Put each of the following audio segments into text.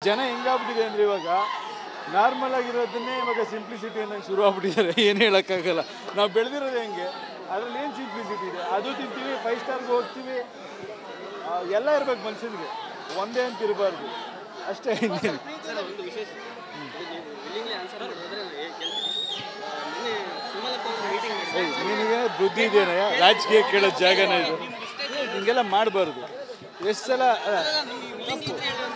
ಜನ ಹೆಂಗಾಗ್ಬಿಟ್ಟಿದೆ ಅಂದರೆ ಇವಾಗ ನಾರ್ಮಲ್ ಆಗಿರೋದನ್ನೇ ಇವಾಗ ಸಿಂಪ್ಲಿಸಿಟಿ ಅನ್ನೋದು ಶುರು ಆಗ್ಬಿಟ್ಟಿದ್ದಾರೆ ಏನು ಹೇಳೋಕ್ಕಾಗಲ್ಲ ನಾವು ಬೆಳೆದಿರೋದು ಹೆಂಗೆ ಅದರಲ್ಲಿ ಏನು ಸಿಂಪ್ಲಿಸಿಟಿ ಇದೆ ಅದು ತಿಂತೀವಿ ಫೈವ್ ಸ್ಟಾರ್ಗೆ ಹೋಗ್ತೀವಿ ಆ, ಎಲ್ಲ ಇರ್ಬೇಕು ಮನುಷ್ಯನಿಗೆ ಒಂದೇ ಅಂತ ಇರಬಾರ್ದು ಅಷ್ಟೇ ಇನ್ನೇನು ಸರ್ ಒಂದು ವಿಶೇಷ ಇದು ನೀವು ವಿಲ್ಲಿಂಗ್ಲಿ ಆನ್ಸರ್ ಮಾಡಿದ್ರೆ ಕೇಳ್ತೀನಿ ಆ, ನಿನ್ನೆ ಸುಮಲತಾ ಅವರು ಮೀಟಿಂಗ್ ಏಯ್, ನಿನಗೆ ಬುದ್ಧಿ ಇದೆಯಾ ರಾಜಕೀಯ ಕೇಳೋ ಜಾಗನ ಇದು ಹಿಂಗೆಲ್ಲ ಮಾಡಬಾರ್ದು ಎಷ್ಟು ಸಲ ಅಲ್ಲ, ತಪ್ಪು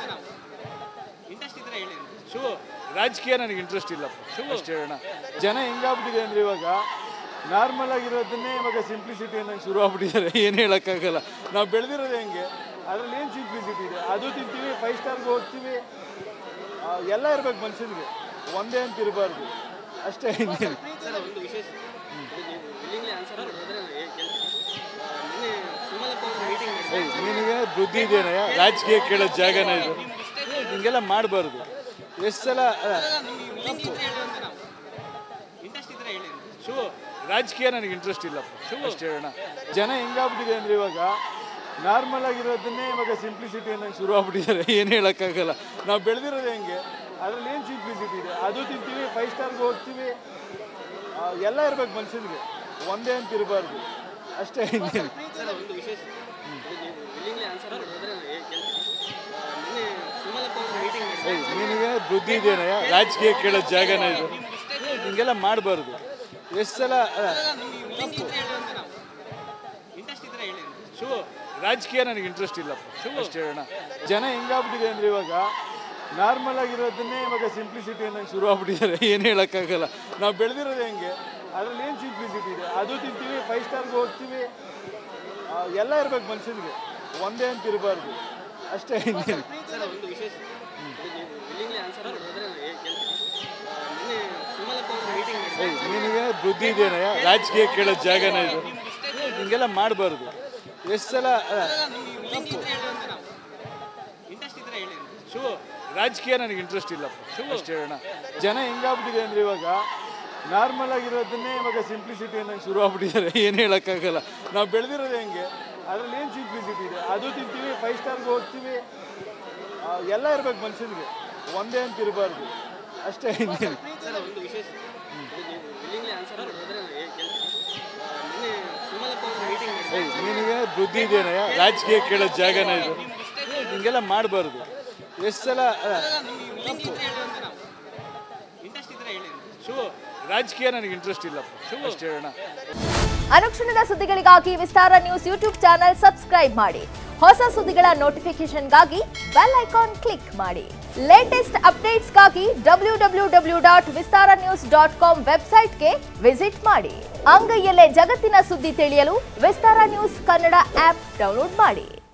ಇಂಟ್ರೆಸ್ಟ್ ಇದ್ರೆ ಹೇಳಿ ಶು ರಾಜಕೀಯ ನನಗೆ ಇಂಟ್ರೆಸ್ಟ್ ಇಲ್ಲಪ್ಪ ಅಷ್ಟೇ ಹೇಳೋಣ ಜನ ಹೆಂಗಾಗ್ಬಿಟ್ಟಿದೆ ಅಂದರೆ ಇವಾಗ ನಾರ್ಮಲ್ ಆಗಿರೋದನ್ನೇ ಇವಾಗ ಸಿಂಪ್ಲಿಸಿಟಿ ಅನ್ನೋದು ಶುರು ಆಗ್ಬಿಟ್ಟಿದ್ದಾರೆ ಏನು ಹೇಳೋಕ್ಕಾಗಲ್ಲ ನಾವು ಬೆಳೆದಿರೋದು ಹೆಂಗೆ ಅದರಲ್ಲಿ ಏನು ಸಿಂಪ್ಲಿಸಿಟಿ ಇದೆ ಅದು ತಿಂತೀವಿ ಫೈವ್ ಸ್ಟಾರ್ಗೆ ಹೋಗ್ತೀವಿ ಆ, ಎಲ್ಲ ಇರ್ಬೇಕು ಮನುಷ್ಯನಿಗೆ ಒಂದೇ ಅಂತ ಇರಬಾರ್ದು ಅಷ್ಟೇ ಇನ್ನೇನು ಸರ್ ಒಂದು ವಿಶೇಷ ಇದು ನೀವು ವಿಲ್ಲಿಂಗ್ಲಿ ಆನ್ಸರ್ ಮಾಡಿದ್ರೆ ಕೇಳ್ತೀನಿ ಆ, ನಿನ್ನೆ ಸುಮಲತಾ ಅವರು ಮೀಟಿಂಗ್ ಏಯ್, ನಿನಗೆ ಬುದ್ಧಿ ಇದೆಯಾ ರಾಜಕೀಯ ಕೇಳೋ ಜಾಗನ ಇದು ಹಿಂಗೆಲ್ಲ ಮಾಡಬಾರ್ದು ಎಷ್ಟು ಸಲ ಅಲ್ಲ, ತಪ್ಪು ಇಂಟ್ರೆಸ್ಟ್ ಇದ್ರೆ ಹೇಳಿ ಶು ರಾಜಕೀಯ ನನಗೆ ಇಂಟ್ರೆಸ್ಟ್ ಇಲ್ಲಪ್ಪ ಅಷ್ಟೇ ಹೇಳೋಣ ಜನ ಹೆಂಗಾಗ್ಬಿಟ್ಟಿದೆ ಅಂದರೆ ಇವಾಗ ನಾರ್ಮಲ್ ಆಗಿರೋದನ್ನೇ ಇವಾಗ ಸಿಂಪ್ಲಿಸಿಟಿ ಅನ್ನೋದು ಶುರು ಆಗ್ಬಿಟ್ಟಿದ್ದಾರೆ ಏನು ಹೇಳೋಕ್ಕಾಗಲ್ಲ ನಾವು ಬೆಳೆದಿರೋದು ಹೆಂಗೆ ಅದರಲ್ಲಿ ಏನು ಸಿಂಪ್ಲಿಸಿಟಿ ಇದೆ ಅದು ತಿಂತೀವಿ ಫೈವ್ ಸ್ಟಾರ್ಗೆ ಹೋಗ್ತೀವಿ ಆ, ಎಲ್ಲ ಇರ್ಬೇಕು ಮನುಷ್ಯನಿಗೆ ಒಂದೇ ಅಂತ ಇರಬಾರ್ದು ಅಷ್ಟೇ ಇನ್ನೇನು ಸರ್ ಒಂದು ವಿಶೇಷ ಇದು ನೀವು ವಿಲ್ಲಿಂಗ್ಲಿ ಆನ್ಸರ್ ಮಾಡಿದ್ರೆ ಕೇಳ್ತೀನಿ ಆ, ನಿನ್ನೆ ಸುಮಲತಾ ಅವರು ಮೀಟಿಂಗ್ ಏಯ್, ನಿನಗೆ ಬುದ್ಧಿ ಇದೆಯಾ ರಾಜಕೀಯ ಕೇಳೋ ಜಾಗನ ಇದು ಹಿಂಗೆಲ್ಲ ಮಾಡಬಾರ್ದು ಎಷ್ಟು ಸಲ ಅಲ್ಲ, ತಪ್ಪು ಇಂಟ್ರೆಸ್ಟ್ ಇದ್ರೆ ಹೇಳಿ ಶು ರಾಜಕೀಯ ನನಗೆ ಇಂಟ್ರೆಸ್ಟ್ ಇಲ್ಲಪ್ಪ ಅಷ್ಟೇ ಹೇಳೋಣ ಜನ ಹೆಂಗಾಗ್ಬಿಟ್ಟಿದೆ ಅಂದರೆ ಇವಾಗ ನಾರ್ಮಲ್ ಆಗಿರೋದನ್ನೇ ಇವಾಗ ಸಿಂಪ್ಲಿಸಿಟಿ ಅನ್ನೋದು ಶುರು ಆಗ್ಬಿಟ್ಟಿದ್ದಾರೆ ಏನು ಹೇಳೋಕ್ಕಾಗಲ್ಲ ನಾವು ಬೆಳೆದಿರೋದು ಹೆಂಗೆ ಅದರಲ್ಲಿ ಏನು ಸಿಂಪ್ಲಿಸಿಟಿ ಇದೆ ಅದು ತಿಂತೀವಿ ಫೈವ್ ಸ್ಟಾರ್ಗೆ ಹೋಗ್ತೀವಿ ಆ, ಎಲ್ಲ ಇರ್ಬೇಕು ಮನುಷ್ಯನಿಗೆ ಒಂದೇ ಅಂತ ಇರಬಾರ್ದು ಅಷ್ಟೇ ಇನ್ನೇನು ಸರ್ ಒಂದು ವಿಶೇಷ ಇದು ನೀವು ವಿಲ್ಲಿಂಗ್ಲಿ ಆನ್ಸರ್ ಮಾಡಿದ್ರೆ ಕೇಳ್ತೀನಿ ಆ, ನಿನ್ನೆ ಸುಮಲತಾ ಅವರು ಮೀಟಿಂಗ್ ಏಯ್, ನಿನಗೆ ಬುದ್ಧಿ ಇದೆಯಾ ರಾಜಕೀಯ ಕೇಳೋ ಜಾಗನ ಇದು ಹಿಂಗೆಲ್ಲ ಮಾಡಬಾರ್ದು ಎಷ್ಟು ಸಲ ಅಲ್ಲ, ತಪ್ಪು ಇಂಟ್ರೆಸ್ಟ್ ಇದ್ರೆ ಹೇಳಿ ಶು ರಾಜಕೀಯ ನನಗೆ ಇಂಟ್ರೆಸ್ಟ್ ಇಲ್ಲಪ್ಪ ಅಷ್ಟೇ ಹೇಳೋಣ ಜನ ಹೆಂಗಾಗ್ಬಿಟ್ಟಿದೆ ಅಂದರೆ ಇವಾಗ ನಾರ್ಮಲ್ ಆಗಿರೋದನ್ನೇ ಇವಾಗ ಸಿಂಪ್ಲಿಸಿಟಿ ಅನ್ನೋದು ಶುರು ಆಗ್ಬಿಟ್ಟಿದ್ದಾರೆ ಏನು ಹೇಳೋಕ್ಕಾಗಲ್ಲ ನಾವು ಬೆಳೆದಿರೋದು ಹೆಂಗೆ ಅದರಲ್ಲಿ ಏನು ಸಿಂಪ್ಲಿಸಿಟಿ ಇದೆ ಅದು ತಿಂತೀವಿ ಫೈವ್ ಸ್ಟಾರ್ಗೆ ಹೋಗ್ತೀವಿ ಆ, ಎಲ್ಲ ಇರ್ಬೇಕು ಮನುಷ್ಯನಿಗೆ ಒಂದೇ ಅಂತ ಇರಬಾರ್ದು ಅಷ್ಟೇ ಇನ್ನೇನು ಸರ್ ಒಂದು ವಿಶೇಷ ಇದು ನೀವು ವಿಲ್ಲಿಂಗ್ಲಿ ಆನ್ಸರ್ ಮಾಡಿದ್ರೆ ಕೇಳ್ತೀನಿ ಆ, ನಿನ್ನೆ ಸುಮಲತಾ ಅವರು ಮೀಟಿಂಗ್ ಏಯ್, ನಿನಗೆ ಬುದ್ಧಿ ಇದೆಯಾ ರಾಜಕೀಯ ಕೇಳೋ ಜಾಗನ ಇದು ಹಿಂಗೆಲ್ಲ ಮಾಡಬಾರ್ದು ಎಷ್ಟು ಸಲ ಅಲ್ಲ, ತಪ್ಪು ಇಂಟ್ರೆಸ್ಟ್ ಇದ್ರೆ ಹೇಳಿ ಶು ರಾಜಕೀಯ ನನಗೆ ಇಂಟ್ರೆಸ್ಟ್ ಇಲ್ಲಪ್ಪ ಅಷ್ಟೇ ಹೇಳೋಣ ಅನುಕ್ಷಣದ ಸುದ್ದಿಗಳಿಗಾಗಿ Vistara news YouTube channel subscribe ಮಾಡಿ ಹೊಸ ಸುದ್ದಿಗಳ ನೋಟಿಫಿಕೇಶನ್ಗಾಗಿ ಬೆಲ್ ಐಕಾನ್ ಕ್ಲಿಕ್ ಮಾಡಿ ಲೇಟೆಸ್ಟ್ ಅಪ್ಡೇಟ್ಸ್ಗಾಗಿ W W W dot Vistara news dot com ವೆಬ್ಸೈಟ್ಗೆ ವಿಸಿಟ್ ಮಾಡಿ ಅಂಗೈಯಲ್ಲೇ ಜಗತ್ತಿನ ಸುದ್ದಿ ತಿಳಿಯಲು Vistara news Kannada app download ಮಾಡಿ